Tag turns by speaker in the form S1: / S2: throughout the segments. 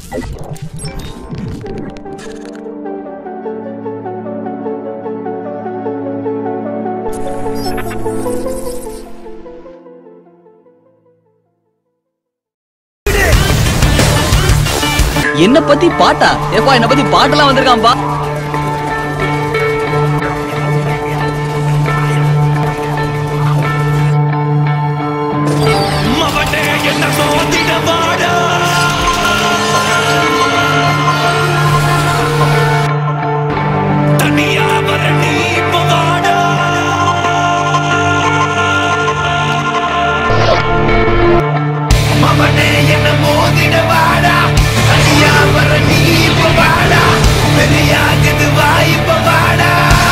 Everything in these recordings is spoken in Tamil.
S1: என்ன பத்தி பாட்டா ஏப்பா என்ன பத்தி பாட்டெல்லாம் வந்திருக்கான்பா
S2: மவனே என்ன சோதிட வாடா தனியா வர நீ இப்ப வாடா மவனே என்ன மோதிட வாடா தனியா வர நீ இப்ப வாடா பெரியாகுது வா இப்ப வாடா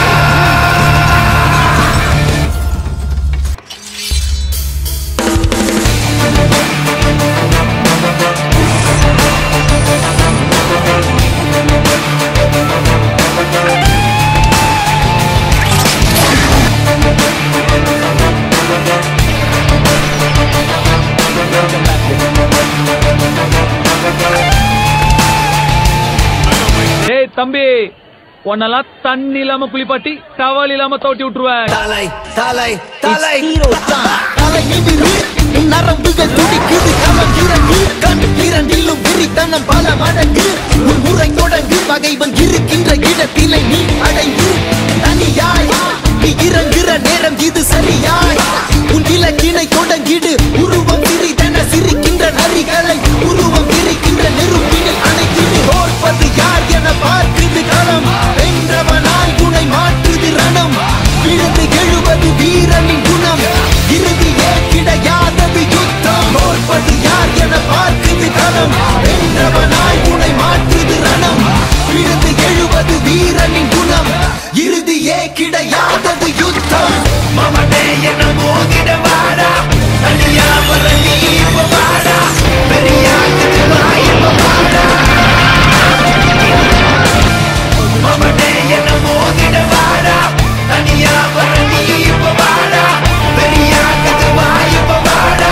S3: ஏய் தம்பி உன்னெல்லாம் தண்ணி இல்லாம குளிப்பாட்டி டவல் இல்லாம தோட்டி விட்டுருவேன்
S2: தலை தலை தலை
S4: தலையிடிரு, உன் நரம்புகள் துடிக்குது களம் இறங்கு கண் இரண்டிலும் விரித்தனம் பல மடங்கு உன் முறை தொடங்கு பகைவன் இருக்கின்ற இடத்திலே நீ அடைந்து தனியாய் நீ இறங்குற நேரம் இது சரியாய் உன் இலக்கினை தொடங்கிடு உருவம் சிறிதென சிரிக்கின்ற நரிகளை உருவம் இருக்கின்ற நெருப்பினில் அணைக்கிடு ஓர்ப்பது யார் என பார்க்குது களம் வென்றவனாய் உனை மாற்றுது ரணம் விழுந்து எழுவது வீரனின் குணம் இறுதியே கிடையாதது யுத்தம் ஓர்ப்பது யார் என பார்க்குது களம் வென்றவனாய் உனை மாற்றுது ரணம் விழுந்து எழுவது வீரனின் குணம் இறுதியே கிடையாதது யுத்தம்
S2: மவனே என்ன மோதிட வாடா தனியா வர நீ இப்ப வாடா பெரியாகுது வா இப்ப வாடா மவனே என்ன மோதிட வாடா தனியா வர நீ இப்ப வாடா பெரியாகுது வா இப்ப வாடா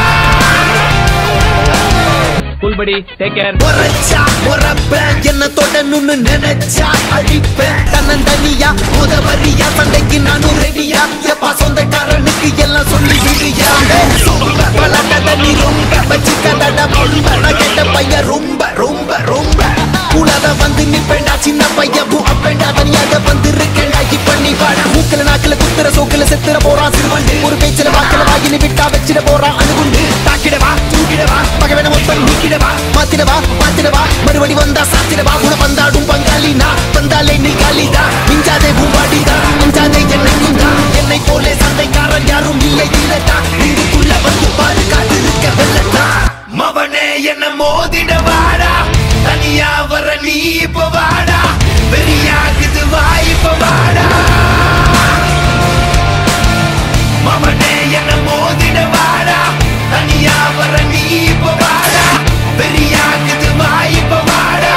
S3: புல்படி டேக் கேர்
S4: உரைச்சா உறப்பேன் என்ன தொடணும்னு நினைச்சா அழிப்பேன் தன்னந்தனியா உதவறியா சண்டைக்கு நானும் ரெடியா எப்பா சொந்தக்காரனுக்கு எல்லாம் சொல்லி விடியா ரொம்ப பழக்கத நீ ரொம்ப வச்சுக்கதட ரொம்ப நான் கேட்ட பையன் ரொம்ப ரொம்ப ரொம்ப கூடாத வந்து நிப்பேண்டா சின்ன பையன் பூ அப்பேண்டா தனியாக வந்து இருக்கேண்டா இப்ப நீ வாடா மூக்கல நாக்கல குத்துற சோக்கல செத்துற போறான் சிறுவண்டு ஒரு பேச்சில வாக்கல வாயினு விட்டா வச்சிட போறான் அணுகுண்டு தாக்கிடவா தூக்கிடவா பகவன மொத்தம் நீக்கிடவா மாத்திடவா மாத்திடவா மறுபடி வந்தா சாத்திடவா உன வந்தாடும் பங்காளி நான் வந்தாலே நீ காலிதா மிஞ்சாதே பூம்பாடிதா மிஞ்சாதே என்னையும் தான் என்னை போலே சண்டைக்காரன் யாரும் இல்லை இல்லட்டா இதுக்குள்ள வந்து பாரு காத்திருக்க வெள்ளட்டா
S2: மவனே என்ன மோதிட வாடா தனியா வர நீ இப்ப வாடா பெரியாகுது வா இப்ப வாடா மவனே என்ன மோதிட வாடா தனியா வர நீ இப்ப வாடா பெரியாகுது வா இப்ப வாடா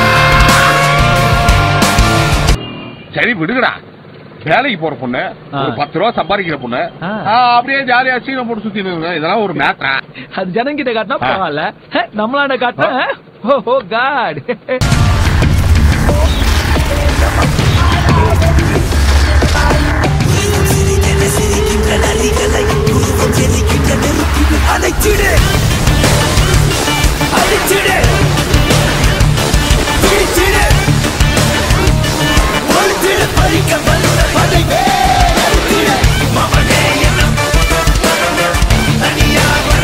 S5: சரி விடுங்கடா வேலைக்கு போற பொண்ணு
S3: ஆ.
S5: ஒரு பத்து ரூபா சம்பாதிக்கிற பொண்ணு
S3: ஆ.
S5: ஆ, அப்படியே ஜாலியா சீனம் போட்டு சுத்தி இதெல்லாம் ஒரு மேட்டா
S3: அது ஜனங்கிட்ட காட்டினா
S5: ஆ.
S3: பரவாயில்ல ஹே, நம்மளாண்ட காட்டினா ஓ ஓ காட்
S2: அழைச்சிடு அழைச்சிடு பிடிச்சிடு ஒழிச்சிடு பறிக்க வந்த பதைவே அழைச்சிடு மவனே என்ன தனியா வர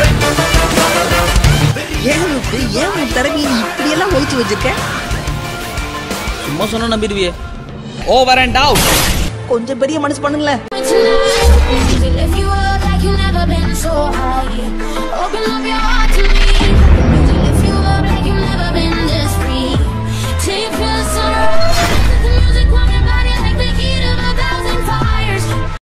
S6: ஏன் ரூத்து ஏன் உன் திறமையை நீ இப்படியெல்லாம் ஒழிச்சு வச்சிருக்க
S1: சும்மா சொன்னா நம்பிடுவியே ஓவர் அண்ட் அவுட்
S6: கொஞ்சம் பெரிய மனசு பண்ணுங்களேன்
S7: If you were like you never been so high, open up your